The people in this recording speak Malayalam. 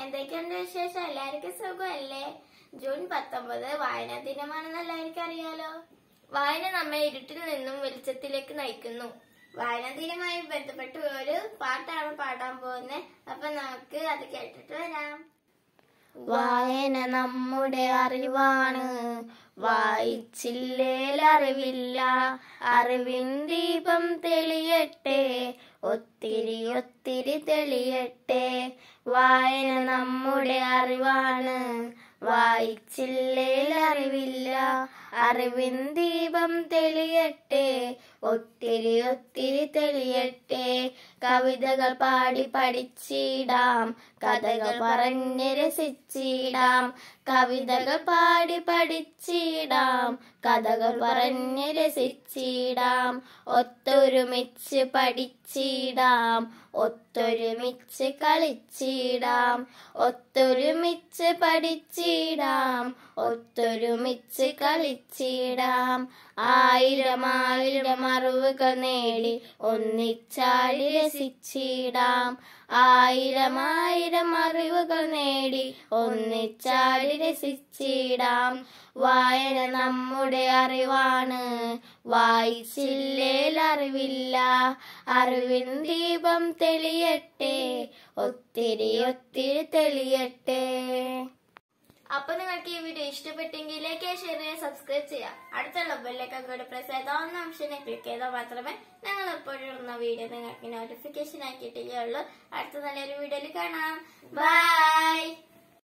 എന്തൊക്കെയുണ്ട് വിശേഷം എല്ലാവർക്കും സുഖമല്ലേ ജൂൺ പത്തൊമ്പത് വായനാ ദിനമാണെന്ന് എല്ലാവർക്കും അറിയാലോ വായന നമ്മെ ഇരുട്ടിൽ നിന്നും വെളിച്ചത്തിലേക്ക് നയിക്കുന്നു വായനാ ദിനവുമായി ബന്ധപ്പെട്ട് ഒരു പാട്ടാണ് പാടാൻ പോകുന്നത് അപ്പൊ നമുക്ക് അത് കേട്ടിട്ട് വരാം വായന നമ്മുടെ അറിവാണ് വായിച്ചില്ലേൽ അറിവില്ല അറിവിൻ ദീപം തെളിയട്ടെ ഒത്തിരി ഒത്തിരി തെളിയട്ടെ വായന നമ്മുടെ അറിവാണ് വായിച്ചില്ലേൽ അറിവില്ല അറിവിൻ ദീപം തെളിയട്ടെ ഒത്തിരി ഒത്തിരി തെളിയട്ടെ കവിതകൾ പാടി പഠിച്ചിടാം കഥകൾ പറഞ്ഞ് രസിച്ചിടാം കവിതകൾ പാടി പഠിച്ചിടാം കഥകൾ പറഞ്ഞ് രസിച്ചിടാം ഒത്തൊരുമിച്ച് പഠിച്ചിടാം ഒത്തൊരുമിച്ച് കളിച്ചിടാം ഒത്തൊരുമിച്ച് പഠിച്ചിടാം ഒത്തൊരുമിച്ച് കളിച്ചിടാം ആയിരം ആയിരം അറിവുകൾ നേടി ഒന്നിച്ചാടി രസിച്ചിടാം ആയിരം ആയിരം അറിവുകൾ നേടി ഒന്നിച്ചാടി രസിച്ചിടാം വായന നമ്മുടെ അറിവാണ് വായിച്ചില്ലേൽ അറിവില്ല അറിവിൻ ദീപം തെളിയട്ടെ ഒത്തിരി ഒത്തിരി തെളിയട്ടെ അപ്പൊ നിങ്ങൾക്ക് ഈ വീഡിയോ ഇഷ്ടപ്പെട്ടെങ്കിൽ ലൈക്ക് ഷെയർ ചെയ്യാൻ സബ്സ്ക്രൈബ് ചെയ്യാം അടുത്തുള്ള ബെല്ലൈക്കൺ കൂടി പ്രസ് ചെയ്താൽ ഒന്ന് ഓപ്ഷനെ ക്ലിക്ക് ചെയ്താൽ മാത്രമേ ഞങ്ങൾ എപ്പോഴും ഇടുന്ന വീഡിയോ നിങ്ങൾക്ക് നോട്ടിഫിക്കേഷൻ ആക്കിയിട്ടേ ഉള്ളൂ അടുത്ത നല്ലൊരു വീഡിയോയിൽ കാണാം ബൈ